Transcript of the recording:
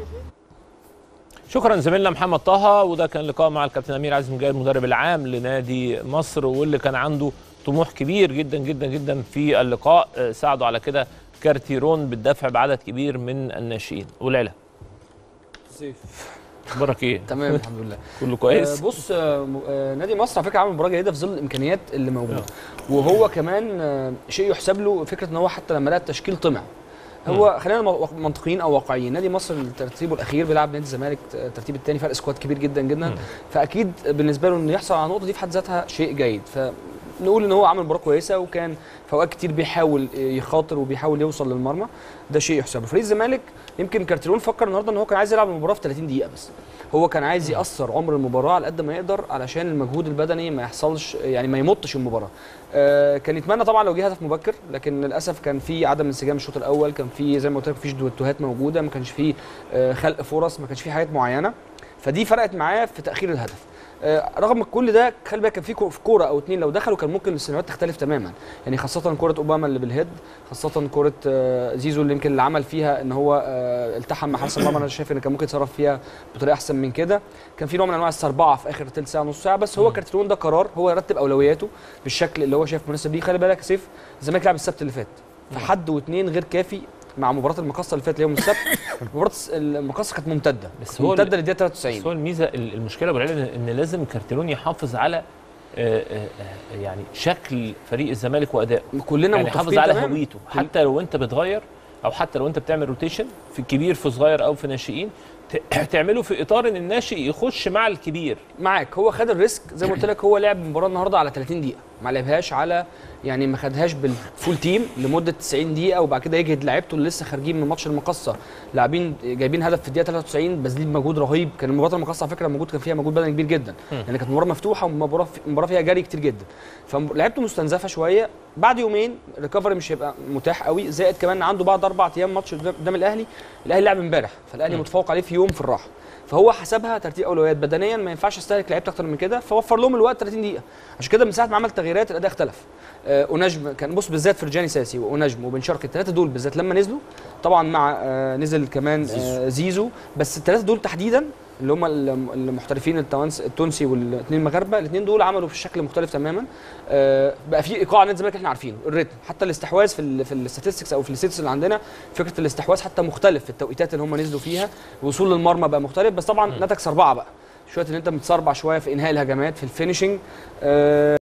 شكرا زميلنا محمد طه وده كان لقاء مع الكابتن امير عزمي مجاهد المدرب العام لنادي مصر واللي كان عنده طموح كبير جدا جدا جدا في اللقاء آه، ساعده على كده كارتيرون بالدفع بعدد كبير من الناشئين والعلا سيف اخبارك ايه تمام الحمد لله كله كويس آه، بص آه، م- آه، نادي مصر على فكره عامل مباراه جيده في ظل الامكانيات اللي موجوده وهو كمان آه، شيء يحسب له فكره ان هو حتى لما لقى التشكيل طمع هو خلينا م- منطقيين او واقعيين نادي مصر ترتيبه الاخير بيلعب نادي الزمالك الترتيب الثاني فرق سكواد كبير جدا جدا مم. فاكيد بالنسبه له انه يحصل على النقطه دي في حد ذاتها شيء جيد فنقول ان هو عمل مباراه كويسه وكان في اوقات كتير بيحاول يخاطر وبيحاول يوصل للمرمى ده شيء يحسب له فريق الزمالك يمكن كارتيرون فكر النهارده ان هو كان عايز يلعب المباراه في 30 دقيقه بس هو كان عايز يأثر عمر المباراة على قد ما يقدر علشان المجهود البدني ما يحصلش يعني ما يمطش المباراة. آه كان يتمنى طبعا لو جه هدف مبكر لكن للاسف كان في عدم انسجام الشوط الاول كان في زي ما قلت لك مفيش دوتوهات موجوده ما كانش في آه خلق فرص ما كانش في حاجات معينه فدي فرقت معاه في تاخير الهدف. آه، رغم كل ده خلي بالك كان في كو- في كوره او اتنين لو دخلوا كان ممكن السيناريوهات تختلف تماما يعني خاصه كوره اوباما اللي بالهيد خاصه كوره آه، زيزو اللي يمكن اللي عمل فيها ان هو آه، التحم مع حارس المرمى انا شايف ان كان ممكن يتصرف فيها بطريقه احسن من كده كان في نوع من انواع السربعه في اخر ثلث ساعه نص ساعه بس هو كارتيرون ده قرار هو يرتب اولوياته بالشكل اللي هو شايف مناسب ليه خلي بالك يا سيف الزمالك لعب السبت اللي فات فحد واثنين غير كافي مع مباراه المقصه اللي فاتت اللي هي يوم السبت مباراه المقصه كانت ممتده بس هو ممتده للدقيقه 93 بس هو الميزه ال- المشكله ابو العلا ان إن لازم كارتيرون يحافظ على آه، آه، آه، يعني شكل فريق الزمالك وادائه كلنا يعني يحافظ متفقين على تمام. هويته حتى لو انت بتغير او حتى لو انت بتعمل روتيشن في كبير في صغير او في ناشئين ت- تعمله في اطار ان الناشئ يخش مع الكبير معاك هو خد الريسك زي ما قلت لك هو لعب المباراه النهارده على 30 دقيقه ما لعبهاش على يعني ما خدهاش بالفول تيم لمده 90 دقيقه وبعد كده يجهد لعيبته اللي لسه خارجين من ماتش المقصه لاعبين جايبين هدف في الدقيقه 93 باذلين مجهود رهيب كان مباراه المقصه على فكره موجود كان فيها مجهود بدني كبير جدا يعني كانت مباراه مفتوحه ومباراه مباراه فيها جري كتير جدا فلعبته مستنزفه شويه بعد يومين الريكفري مش هيبقى متاح قوي زائد كمان عنده بعد اربع ايام ماتش قدام قدام الاهلي الاهلي لعب امبارح فالاهلي متفوق عليه في يوم في الراحه فهو حسبها ترتيب اولويات بدنيا ما ينفعش استهلك لعيبه اكتر من كده فوفر لهم الوقت 30 دقيقه عشان كده من ساعه ما عمل تغييرات الاداء اختلف آه اوناجم كان بص بالذات فرجاني ساسي واوناجم وبن شرقي الثلاثه دول بالذات لما نزلوا طبعا مع آه نزل كمان آه زيزو بس الثلاثه دول تحديدا اللي هم الم- المحترفين التوانس التونسي والاثنين المغاربه الاثنين دول عملوا في شكل مختلف تماما آه بقى في ايقاع نادي الزمالك احنا عارفينه الريتم حتى الاستحواذ في ال في الاستاتستكس او في الستاتس اللي عندنا فكره الاستحواذ حتى مختلف في التوقيتات اللي هم نزلوا فيها الوصول للمرمى بقى مختلف بس طبعا نتج سربعه بقى شويه ان انت متسربع شويه في انهاء الهجمات في الفينشنج آه